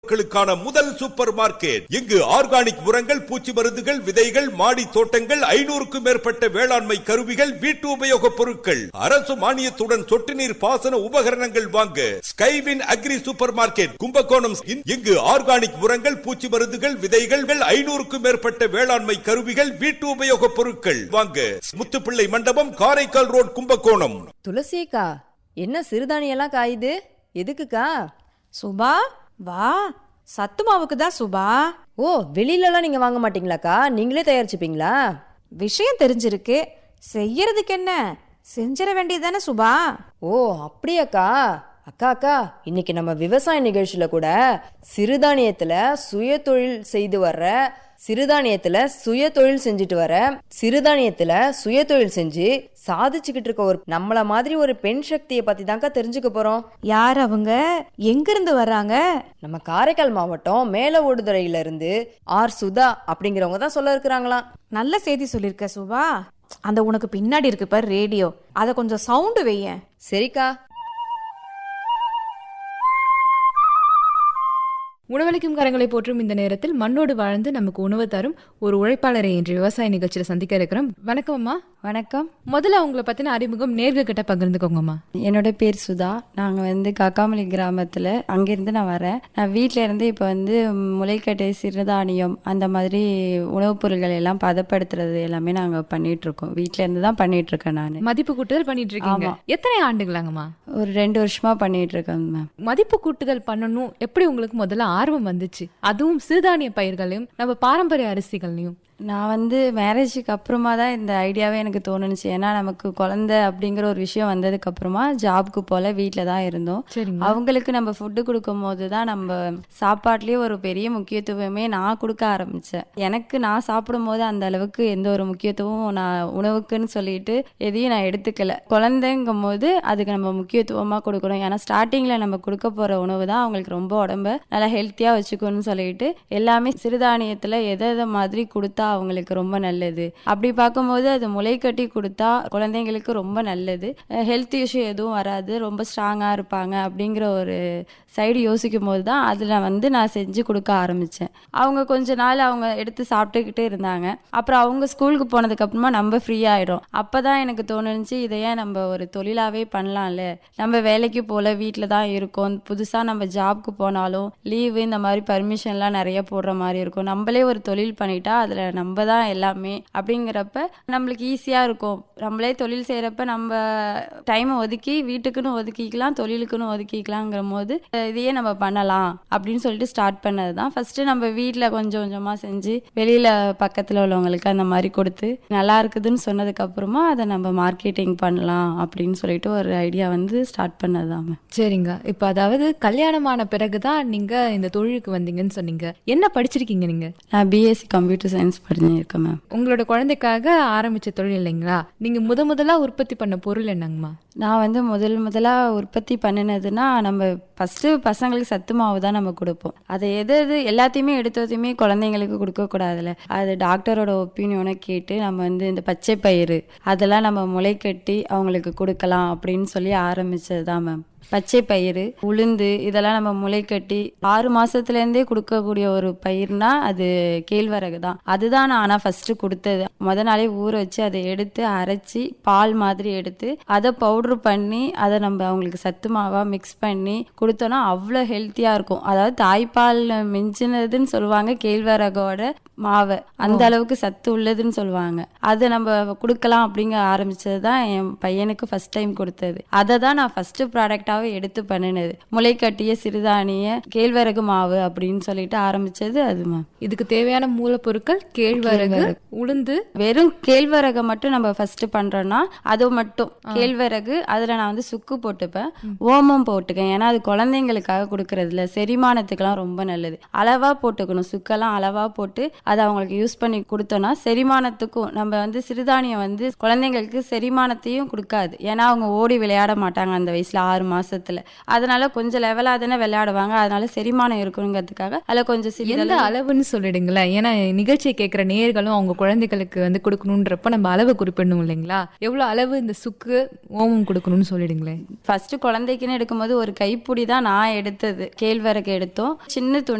களுக்கான முதல் super market இங்கு ஆர்கானிக் உரங்கள் பூச்சி மருந்துகள் விதைகள் மாடி தோட்டங்கள் ஐநூறுக்கும் மேற்பட்ட வேளாண்மை கருவிகள் வீட்டு உபயோகப் பொருட்கள் அரசு மானியத்துடன் சொட்டு நீர் பாசன உபகரணங்கள் வாங்க Skywin agri super market Kumbakonam இங்கு ஆர்கானிக் உரங்கள் பூச்சி மருந்துகள் விதைகள் ஐநூறுக்கும் மேற்பட்ட வேளாண்மை கருவிகள் வீட்டு உபயோகப் பொருட்கள் வாங்க முத்துப்பிள்ளை மண்டபம் காரைக்கால் ரோட் கும்பகோணம் துளசிக்கா என்ன சிறுதானியெல்லாம் காயுது எதுக்குக்கா சுபா வா சத்து மாவுக்கு தான் சுபா ஓ வெளியிலலாம் நீங்க வாங்க மாட்டீங்களாக்கா நீங்களே தயாரிச்சுப்பீங்களா விஷயம் தெரிஞ்சிருக்கு செய்யறதுக்கு என்ன செஞ்சிட வேண்டியதானே சுபா ஓ அப்படியாக்கா அக்கா அக்கா இன்னைக்கு நம்ம விவசாய நிகழ்ச்சியில கூட சிறுதானியத்துல சுய தொழில் செய்து வர்ற சிறுதானியத்துல சுய தொழில் செஞ்சுட்டு வர சிறுதானியத்துல சுய தொழில் செஞ்சு சாதிச்சுக்கிட்டு இருக்க ஒரு நம்மள மாதிரி ஒரு பெண் சக்தியை பத்தி தான்க்கா தெரிஞ்சுக்க போறோம் யார் அவங்க எங்கிருந்து வர்றாங்க நம்ம காரைக்கால் மாவட்டம் மேல ஓடுதுறையில இருந்து ஆர் சுதா அப்படிங்கிறவங்க தான் சொல்ல இருக்கிறாங்களாம் நல்ல செய்தி சொல்லியிருக்க சுபா அந்த உனக்கு பின்னாடி இருக்கு பார் ரேடியோ அதை கொஞ்சம் சவுண்டு வையேன் சரிக்கா உணவளிக்கும் கரங்களை போற்றும் இந்த நேரத்தில் மண்ணோடு வாழ்ந்து நமக்கு உணவு தரும் ஒரு உழைப்பாளரை இன்று விவசாய நிகழ்ச்சியில சந்திக்க இருக்கிறோம் வணக்கம் அம்மா வணக்கம் முதல்ல உங்களை பத்தின அறிமுகம் நேர்கள் கிட்ட பகிர்ந்துக்கோங்கம்மா என்னோட பேர் சுதா நாங்கள் வந்து காக்காமலி கிராமத்தில் அங்கேருந்து நான் வரேன் நான் வீட்டில் இருந்து இப்போ வந்து முளைக்கட்டை சிறுதானியம் அந்த மாதிரி உணவுப் பொருட்கள் எல்லாம் பதப்படுத்துறது எல்லாமே நாங்கள் பண்ணிட்டு இருக்கோம் வீட்டில் இருந்து தான் பண்ணிட்டு இருக்கேன் நான் மதிப்பு கூட்டுதல் பண்ணிட்டு இருக்கீங்க ஆமா. எத்தனை ஆண்டுகளாங்கம்மா ஒரு ரெண்டு வருஷமா பண்ணிட்டு இருக்கேன் மேம் மதிப்பு கூட்டுதல் பண்ணணும் எப்படி உங்களுக்கு முதல்ல ஆர்வம் வந்துச்சு அதுவும் சிறுதானிய பயிர்களையும் நம்ம பாரம்பரிய அரிசிகளையும் நான் வந்து மேரேஜுக்கு அப்புறமா தான் இந்த ஐடியாவே எனக்கு தோணுச்சு ஏன்னா நமக்கு குழந்தை அப்படிங்கிற ஒரு விஷயம் வந்ததுக்கு அப்புறமா ஜாப்க்கு போல வீட்டில் தான் இருந்தோம் சரிங்க அவங்களுக்கு நம்ம ஃபுட்டு கொடுக்கும் போது தான் நம்ம சாப்பாட்லேயே ஒரு பெரிய முக்கியத்துவமே நான் கொடுக்க ஆரம்பித்தேன் எனக்கு நான் சாப்பிடும் போது அந்த அளவுக்கு எந்த ஒரு முக்கியத்துவமும் நான் உணவுக்குன்னு சொல்லிட்டு எதையும் நான் எடுத்துக்கல குழந்தைங்கும் போது அதுக்கு நம்ம முக்கியத்துவமாக கொடுக்கணும் ஏன்னா ஸ்டார்டிங்கில் நம்ம கொடுக்க போகிற உணவு தான் அவங்களுக்கு ரொம்ப உடம்ப நல்லா ஹெல்த்தியாக வச்சுக்கணும்னு சொல்லிட்டு எல்லாமே சிறுதானியத்தில் எதை எதை மாதிரி கொடுத்தா அவங்களுக்கு ரொம்ப நல்லது அப்படி பார்க்கும்போது அது முளை கட்டி கொடுத்தா குழந்தைங்களுக்கு ரொம்ப நல்லது ஹெல்த் இஷ்யூ எதுவும் வராது ரொம்ப ஸ்ட்ராங்காக இருப்பாங்க அப்படிங்கிற ஒரு சைடு யோசிக்கும் போது தான் அதில் வந்து நான் செஞ்சு கொடுக்க ஆரம்பித்தேன் அவங்க கொஞ்ச நாள் அவங்க எடுத்து சாப்பிட்டுக்கிட்டே இருந்தாங்க அப்புறம் அவங்க ஸ்கூலுக்கு போனதுக்கப்புறமா நம்ம ஃப்ரீ ஆகிடும் அப்போ தான் எனக்கு தோணுச்சு இதை ஏன் நம்ம ஒரு தொழிலாகவே பண்ணலாம்ல நம்ம வேலைக்கு போல வீட்டில் தான் இருக்கோம் புதுசாக நம்ம ஜாப்க்கு போனாலும் லீவு இந்த மாதிரி பர்மிஷன்லாம் நிறைய போடுற மாதிரி இருக்கும் நம்மளே ஒரு தொழில் பண்ணிட்டா அதில் நம்ம தான் எல்லாமே அப்படிங்கிறப்ப நம்மளுக்கு ஈஸியாக இருக்கும் நம்மளே தொழில் செய்கிறப்ப நம்ம டைமை ஒதுக்கி வீட்டுக்குன்னு ஒதுக்கிக்கலாம் தொழிலுக்குன்னு ஒதுக்கிக்கலாங்கிற போது அஹ் இதையே நம்ம பண்ணலாம் அப்படின்னு சொல்லிட்டு ஸ்டார்ட் பண்ணது தான் ஃபஸ்ட்டு நம்ம வீட்டில் கொஞ்சம் கொஞ்சமாக செஞ்சு வெளியில் பக்கத்தில் உள்ளவங்களுக்கு அந்த மாதிரி கொடுத்து நல்லா இருக்குதுன்னு சொன்னதுக்கப்புறமா அதை நம்ம மார்க்கெட்டிங் பண்ணலாம் அப்படின்னு சொல்லிட்டு ஒரு ஐடியா வந்து ஸ்டார்ட் பண்ணது தான் மேம் சரிங்க இப்ப அதாவது கல்யாணமான பிறகுதான் நீங்க இந்த தொழிலுக்கு வந்தீங்கன்னு சொன்னீங்க என்ன படிச்சிருக்கீங்க நீங்க நான் பிஎஸ்சி கம்ப்யூட்டர் சயின்ஸ் படிச்சிருக்கேன் மேம் உங்களோட குழந்தைக்காக ஆரம்பிச்ச தொழில் இல்லைங்களா நீங்க முத முதலா உற்பத்தி பண்ண பொருள் என்னங்கம்மா நான் வந்து முதல் முதலாக உற்பத்தி பண்ணினதுன்னா நம்ம ஃபஸ்ட்டு பசங்களுக்கு சத்து மாவு தான் நம்ம கொடுப்போம் அதை எது எது எல்லாத்தையுமே எடுத்ததையுமே குழந்தைங்களுக்கு கொடுக்கக்கூடாதுல்ல அது டாக்டரோட ஒப்பீனியனை கேட்டு நம்ம வந்து இந்த பச்சை பயிறு அதெல்லாம் நம்ம முளை கட்டி அவங்களுக்கு கொடுக்கலாம் அப்படின்னு சொல்லி ஆரம்பிச்சது தான் மேம் பச்சை பயிறு உளுந்து இதெல்லாம் நம்ம முளை கட்டி ஆறு மாசத்துலேருந்தே கொடுக்கக்கூடிய ஒரு பயிர்னா அது கேழ்வரகு தான் அதுதான் நான் ஆனால் ஃபர்ஸ்ட் கொடுத்தது முத நாளே ஊற வச்சு அதை எடுத்து அரைச்சி பால் மாதிரி எடுத்து அதை பவுட்ரு பண்ணி அதை நம்ம அவங்களுக்கு சத்து மாவா மிக்ஸ் பண்ணி கொடுத்தோன்னா அவ்வளோ ஹெல்த்தியாக இருக்கும் அதாவது தாய்ப்பால் மிஞ்சினதுன்னு சொல்லுவாங்க கேழ்வரகோட மாவை அந்த அளவுக்கு சத்து உள்ளதுன்னு சொல்லுவாங்க அதை நம்ம கொடுக்கலாம் அப்படிங்க ஆரம்பிச்சது தான் என் பையனுக்கு ஃபர்ஸ்ட் டைம் கொடுத்தது அதை தான் நான் ஃபர்ஸ்ட் ப்ராடக்டாகவே எடுத்து பண்ணினது முளை கட்டிய சிறுதானிய கேழ்வரகு மாவு அப்படின்னு சொல்லிட்டு ஆரம்பிச்சது அது மேம் இதுக்கு தேவையான மூலப்பொருட்கள் கேழ்வரகு உளுந்து வெறும் கேழ்வரகை மட்டும் நம்ம ஃபர்ஸ்ட் பண்றோம்னா அது மட்டும் கேழ்வரகு அதுல நான் வந்து சுக்கு போட்டுப்பேன் ஓமம் போட்டுக்கேன் ஏன்னா அது குழந்தைங்களுக்காக கொடுக்கறதுல செரிமானத்துக்கெல்லாம் ரொம்ப நல்லது அளவா போட்டுக்கணும் சுக்கெல்லாம் அளவா போட்டு அதை அவங்களுக்கு யூஸ் பண்ணி கொடுத்தோம்னா செரிமானத்துக்கும் நம்ம வந்து சிறுதானியம் வந்து குழந்தைங்களுக்கு செரிமானத்தையும் கொடுக்காது ஏன்னா அவங்க ஓடி விளையாட மாட்டாங்க அந்த வயசுல ஆறு மாசம் மாசத்துல அதனால கொஞ்சம் லெவலா தானே விளையாடுவாங்க அதனால செரிமானம் இருக்கணுங்கிறதுக்காக அதில் கொஞ்சம் எந்த சிறிதளவு அளவுன்னு சொல்லிடுங்களேன் ஏன்னா நிகழ்ச்சியை கேட்குற நேயர்களும் அவங்க குழந்தைகளுக்கு வந்து கொடுக்கணுன்றப்ப நம்ம அளவு குறிப்பிடணும் இல்லைங்களா எவ்வளவு அளவு இந்த சுக்கு ஓமம் கொடுக்கணும்னு சொல்லிடுங்களேன் ஃபர்ஸ்ட் குழந்தைக்குன்னு எடுக்கும்போது ஒரு கைப்பிடி தான் நான் எடுத்தது கேழ்வரகு எடுத்தோம் சின்ன துணி